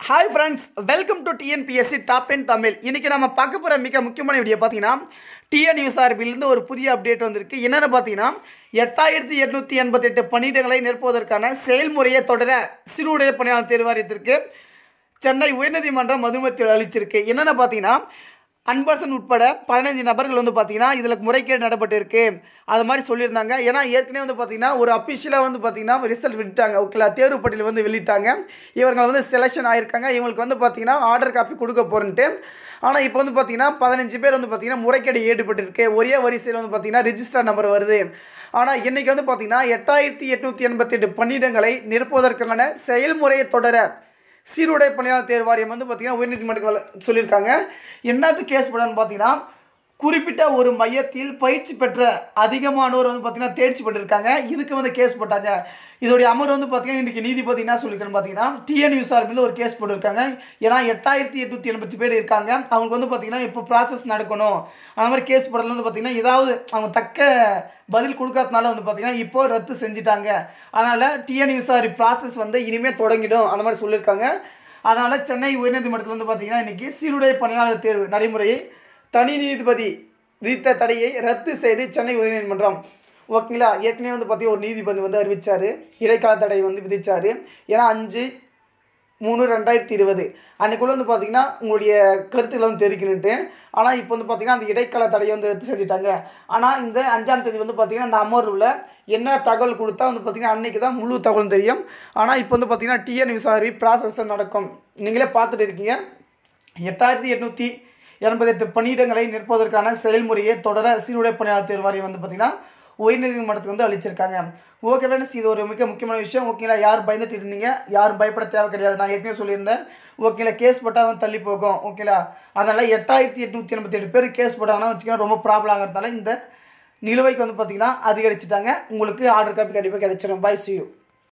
hi friends welcome to TNPSC top ten Tamil இன்றைக்கி நம்ம பார்க்க போகிற மிக முக்கியமான வீடியோ பார்த்தீங்கன்னா டிஎன்யூஎஸ்ஆர்பிலிருந்து ஒரு புதிய அப்டேட் வந்திருக்கு என்னென்னு பார்த்தீங்கன்னா எட்டாயிரத்தி எட்நூற்றி எண்பத்தெட்டு பணியிடங்களை நிரப்புவதற்கான செயல்முறையை தொடர சிறுவுடைய பணியாளர் தேர்வாரியத்திற்கு சென்னை உயர்நீதிமன்றம் மதுமத்தில் அளிச்சிருக்கு என்னென்ன பார்த்தீங்கன்னா அன்பர்சன் உட்பட பதினஞ்சு நபர்கள் வந்து பார்த்தீங்கன்னா இதில் முறைகேடு நடப்பட்டிருக்கு அது மாதிரி சொல்லியிருந்தாங்க ஏன்னா ஏற்கனவே வந்து பார்த்தீங்கன்னா ஒரு அஃபிஷியலாக வந்து பார்த்தீங்கன்னா ரிசல்ட் விட்டாங்க ஓகேலா தேர்வு பட்டியல் வந்து வெளியிட்டாங்க இவர்கள் வந்து செலெக்ஷன் ஆகியிருக்காங்க இவங்களுக்கு வந்து பார்த்தீங்கன்னா ஆர்டர் காப்பி கொடுக்க போகிறேன்ட்டு ஆனால் இப்போ வந்து பார்த்தீங்கன்னா பதினஞ்சு பேர் வந்து பார்த்தீங்கன்னா முறைகேடு ஈடுபட்டிருக்கு ஒரே வரிசையில் வந்து பார்த்தீங்கன்னா ரிஜிஸ்டர் நம்பர் வருது ஆனால் இன்றைக்கி வந்து பார்த்தீங்கன்னா எட்டாயிரத்தி எட்நூற்றி எண்பத்தெட்டு பணியிடங்களை நிரப்புவதற்கான செயல்முறையை தொடர சீருடை பணியாளர் தேர்வு வாரியம் வந்து பார்த்தீங்கன்னா உயர்நீதிமன்றத்தில் சொல்லியிருக்காங்க என்னது கேஸ் போடான்னு பார்த்தீங்கன்னா குறிப்பிட்ட ஒரு மையத்தில் பயிற்சி பெற்ற அதிகமானோர் வந்து பார்த்தீங்கன்னா தேர்ச்சி பெற்றிருக்காங்க இதுக்கு வந்து கேஸ் போட்டாங்க இதோடைய அமர் வந்து பார்த்தீங்கன்னா இன்றைக்கி நீதிபதி என்ன சொல்லியிருக்கான்னு பார்த்தீங்கன்னா டிஎன்யூ சார்பில் ஒரு கேஸ் போட்டிருக்காங்க ஏன்னா எட்டாயிரத்தி எட்நூற்றி எண்பத்தி பேர் இருக்காங்க அவங்களுக்கு வந்து பார்த்தீங்கன்னா இப்போ ப்ராசஸ் நடக்கணும் அந்த மாதிரி கேஸ் போடுறது வந்து பார்த்தீங்கன்னா ஏதாவது அவங்க தக்க பதில் கொடுக்காதனால வந்து பார்த்தீங்கன்னா இப்போ ரத்து செஞ்சுட்டாங்க அதனால் டிஎன்யூஎஸ்ஆர் ப்ராசஸ் வந்து இனிமேல் தொடங்கிடும் அந்த மாதிரி சொல்லியிருக்காங்க அதனால் சென்னை உயர்நீதிமன்றத்தில் வந்து பார்த்தீங்கன்னா இன்றைக்கி சீருடை பணியாளர் தேர்வு நடைமுறையை தனி நீதிபதி விதித்த தடையை ரத்து செய்து சென்னை உயர்நீதிமன்றம் ஓகேங்களா ஏற்கனவே வந்து பார்த்தீங்கன்னா ஒரு நீதிபதி வந்து அறிவித்தார் இடைக்கால தடை வந்து விதித்தார் ஏன்னா அஞ்சு மூணு ரெண்டாயிரத்தி இருபது அன்றைக்குள்ளே வந்து பார்த்தீங்கன்னா உங்களுடைய கருத்துக்களை வந்து தெரிவிக்கணுன்ட்டு ஆனால் இப்போ வந்து பார்த்தீங்கன்னா அந்த இடைக்கால தடையை வந்து ரத்து செஞ்சுட்டாங்க ஆனால் இந்த அஞ்சாம் தேதி வந்து பார்த்தீங்கன்னா அந்த அமர்வில் என்ன தகவல் கொடுத்தா வந்து பார்த்தீங்கன்னா அன்றைக்கி தான் முழு தகவல் தெரியும் ஆனால் இப்போ வந்து பார்த்தீங்கன்னா டிஎன் விசாரி ப்ராசஸ் நடக்கும் நீங்களே பார்த்துட்டு இருக்கீங்க எட்டாயிரத்தி எட்நூற்றி எண்பத்தெட்டு பணியிடங்களை நிற்பதற்கான செயல்முறையை தொடர சீருடை பணியாளர் தேர்வு வாரியம் வந்து பார்த்திங்கன்னா உயர்நீதிமன்றத்துக்கு வந்து அளிச்சிருக்காங்க ஓகே ஃப்ரெண்ட்ஸ் இது ஒரு மிக முக்கியமான விஷயம் ஓகேங்களா யார் பயந்துட்டு இருந்தீங்க யாரும் பயப்பட தேவை கிடையாது நான் ஏற்கனவே சொல்லியிருந்தேன் ஓகேங்களா கேஸ் போட்டால் வந்து தள்ளி போகும் ஓகேங்களா அதனால் எட்டாயிரத்தி எட்நூற்றி எண்பத்தி எட்டு பேர் கேஸ் போட்டாங்கன்னா வச்சுக்கோங்க ரொம்ப ப்ராப்ளம் ஆகிறதுனால இந்த நிலுவைக்கு வந்து பார்த்திங்கன்னா அதிகரிச்சிட்டாங்க உங்களுக்கு ஆர்டர் காப்பி கண்டிப்பாக கிடைச்சிடும் பை சி யூ